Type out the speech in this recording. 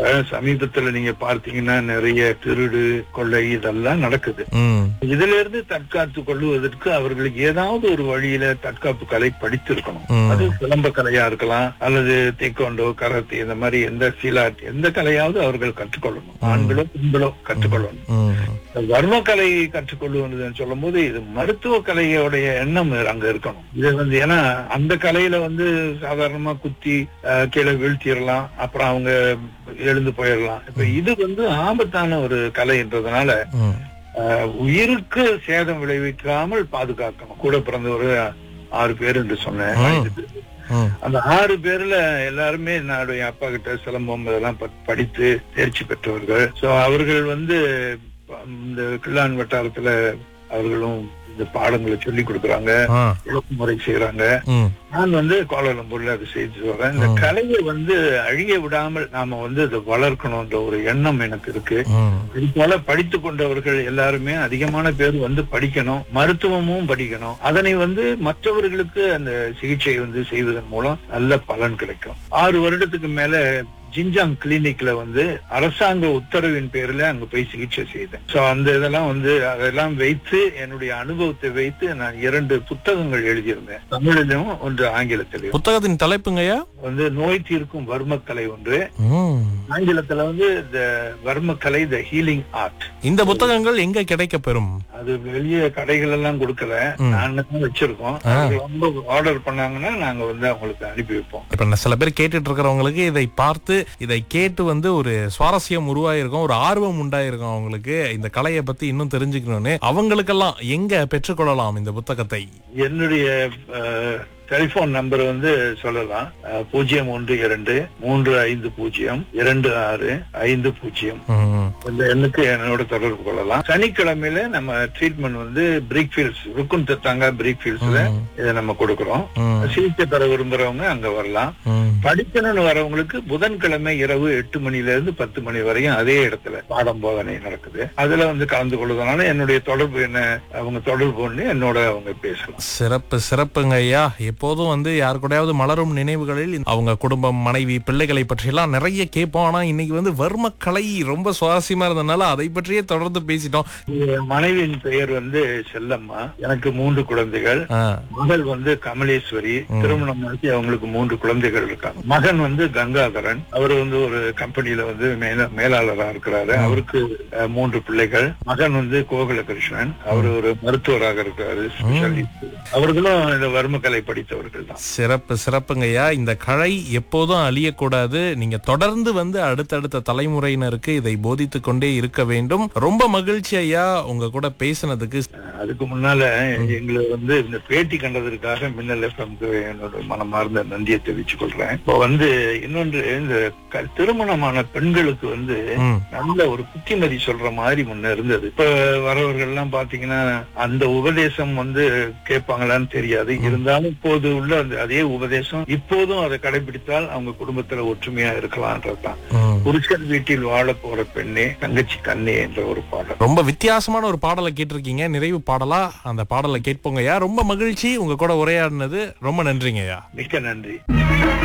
அஹ், சமீபத்துல நீங்க பார்த்தீங்கன்னா நிறைய திருடு கொள்ளை இதெல்லாம் நடக்குது ம் இதுல இருந்து தற்காத்து கொள்வதற்கு அவர்களுக்கு ஏதாவது ஒரு வழியில தற்காப்பு கலை படித்திருக்கணும் ம். அது சிலம்ப கலையா இருக்கலாம் அல்லது தேக்கோண்டோ கராத்தே இந்த மாதிரி எந்த சீலாட் எந்த கலையாவது அவர்கள் கற்றுக்கொள்ளணும் ஆண்களோ பெண்களோ கற்றுக்கொள்ளணும் ம் இந்த வர்ம கலை கற்றுக்கொள்வதுன்னு சொல்லும் போது இது மருத்துவ கலையோடைய எண்ணம் அங்க இருக்கணும் இது வந்து ஏன்னா அந்த கலையில வந்து சாதாரணமா குத்தி அஹ், கீழே வீழ்த்திடலாம் அப்புறம் அவங்க எழுந்து போயிடலாம் இப்ப இது வந்து ஆபத்தான ஒரு கலைன்றதுனால ம் அஹ், உயிருக்கு சேதம் விளைவிக்காமல் பாதுகாக்கணும் கூட பிறந்த ஒரு ஆறு பேர் என்று சொன்னேன் ம். ஐந்து பேர். ம் அந்த ஆறு பேர்ல எல்லாருமே என்னுடைய அப்பா கிட்ட சிலம்பம் இதெல்லாம் ப- படித்து தேர்ச்சி பெற்றவர்கள் சோ அவர்கள் வந்து இந்த கிள்ளான் வட்டாரத்துல அவர்களும் இந்த பாடங்களை சொல்லி கொடுக்கறாங்க ஆ இலக்கு முறை செய்யறாங்க ம் நான் வந்து கோலாலம்பூர்ல அதை செய்து வரேன் இந்த ம். கலையை வந்து அழிய விடாமல் நாம வந்து அதை வளர்க்கணும்ன்ற ஒரு எண்ணம் எனக்கு இருக்கு ம் இது போல படித்து கொண்டவர்கள் எல்லாருமே அதிகமான பேர் வந்து படிக்கணும் மருத்துவமும் படிக்கணும் அதனை வந்து மற்றவர்களுக்கு அந்த சிகிச்சை வந்து செய்வதன் மூலம் நல்ல பலன் கிடைக்கும் ஆறு வருடத்துக்கு மேல ஜிஞ்சாங் கிளினிக்ல வந்து அரசாங்க உத்தரவின் பேர்ல அங்க போய் சிகிச்சை செய்தேன் சோ அந்த இதெல்லாம் வந்து அதெல்லாம் வைத்து என்னுடைய அனுபவத்தை வைத்து நான் இரண்டு புத்தகங்கள் எழுதியிருந்தேன் தமிழிலும் ஒன்று ஆங்கிலத்திலும் புத்தகத்தின் தலைப்புங்கய்யா வந்து நோய் தீர்க்கும் வர்மக்கலை ஒன்று ம் ஆங்கிலத்துல வந்து த வர்மக்கலை த ஹீலிங் ஆர்ட் இந்த புத்தகங்கள் எங்க கிடைக்க பெறும் அது வெளிய கடைகள் எல்லாம் கொடுக்கல ம். நாங்க தான் வச்சிருக்கோம் ஆ. அவங்க ரொம்ப ஆர்டர் பண்ணாங்கன்னா நாங்க வந்து அவங்களுக்கு அனுப்பி வைப்போம் இப்ப நான் சில பேர் கேட்டுட்டு இருக்கிறவங்களுக்கு இதை பார்த்து இதை கேட்டு வந்து ஒரு சுவாரஸ்யம் உருவாயிருக்கும் ஒரு ஆர்வம் உண்டாயிருக்கும் அவங்களுக்கு இந்த கலையை பத்தி இன்னும் தெரிஞ்சுக்கணும்னு அவங்களுக்கெல்லாம் எங்க பெற்றுக்கொள்ளலாம் இந்த புத்தகத்தை என்னுடைய டெலிபோன் நம்பர் வந்து சொல்லலாம் அஹ், பூஜ்ஜியம் ஒன்று இரண்டு மூன்று ஐந்து பூஜ்ஜியம் இரண்டு ஆறு ஐந்து பூஜ்ஜியம் ம், இந்த எண்ணுக்கு என்னோட தொடர்பு கொள்ளலாம் சனிக்கிழமையில நம்ம ட்ரீட்மெண்ட் வந்து பிரீக் ஃபீல்ட்ஸ் ருக்குன் தத்தாங்க பிரீக் ஃபீல்ட்ஸ்ல ம், இதை நம்ம கொடுக்கறோம் ம், சிகிச்சை பெற விரும்புறவங்க அங்க வரலாம் ம். படிக்கணும்னு வரவங்களுக்கு புதன்கிழமை இரவு எட்டு மணில இருந்து பத்து மணி வரையும் அதே இடத்துல பாடம் போதனை நடக்குது அதுல வந்து கலந்து கொள்வதனால என்னுடைய தொடர்பு என்ன அவங்க தொடர்பு பண்ணி என்னோட அவங்க பேசலாம் சிறப்பு சிறப்புங்க ஐயா எப்போதும் வந்து யாரு கூடயாவது மலரும் நினைவுகளில் அவங்க குடும்பம் மனைவி பிள்ளைகளை பற்றியெல்லாம் நிறைய கேட்போம் ஆனா இன்னைக்கு வந்து வர்ம கலை ரொம்ப சுவாரஸ்யமா இருந்ததுனால அதை பற்றியே தொடர்ந்து பேசிட்டோம் என் மனைவியின் பெயர் வந்து செல்லம்மா எனக்கு மூன்று குழந்தைகள் ஆ, மகள் வந்து கமலேஸ்வரி திருமணம் ஆகி அவங்களுக்கு மூன்று குழந்தைகள் இருக்காங்க மகன் வந்து கங்காதரன் அவர் வந்து ஒரு கம்பெனில வந்து மேல மேலாளரா இருக்கிறாரு அவருக்கு அஹ், மூன்று பிள்ளைகள் மகன் வந்து கோகுலகிருஷ்ணன் அவர் ஒரு மருத்துவராக இருக்கிறாரு ஸ்பெஷலிஸ்ட் அவர்களும் இந்த வர்மக்கலை படித்தவர்கள் தான் சிறப்பு சிறப்புங்க ஐயா இந்த கலை எப்போதும் அழியக்கூடாது நீங்க தொடர்ந்து வந்து அடுத்தடுத்த தலைமுறையினருக்கு இதை போதித்துக் கொண்டே இருக்க வேண்டும் ரொம்ப மகிழ்ச்சி ஐயா உங்க கூட பேசினதுக்கு அதுக்கு முன்னால எங்களை வந்து இந்த பேட்டி கண்டதற்காக மின்னல் எஃப்எம்க்கு என்னோட மனமார்ந்த நன்றியை தெரிவித்துக் கொள்றேன் இப்போ வந்து இன்னொன்று இந்த க- திருமணமான பெண்களுக்கு வந்து ம், நல்ல ஒரு புத்திமதி சொல்ற மாதிரி முன்ன இருந்தது இப்ப வரவர்கள் எல்லாம் பாத்தீங்கன்னா அந்த உபதேசம் வந்து கேட்பாங்களான்னு தெரியாது இருந்தாலும் இப்போது உள்ள அந்த அதே உபதேசம் இப்போதும் அதை கடைபிடித்தால் அவங்க குடும்பத்துல ஒற்றுமையா இருக்கலாம்ன்றதுதான் ம். புருஷன் வீட்டில் வாழ போற பெண்ணே தங்கச்சி கண்ணே என்ற ஒரு பாடல் ரொம்ப வித்தியாசமான ஒரு பாடலை கேட்டிருக்கீங்க நிறைவு பாடலா அந்த பாடலை கேட்போங்க ஐயா ரொம்ப மகிழ்ச்சி உங்க கூட உரையாடினது ரொம்ப நன்றிங்க ஐயா மிக்க நன்றி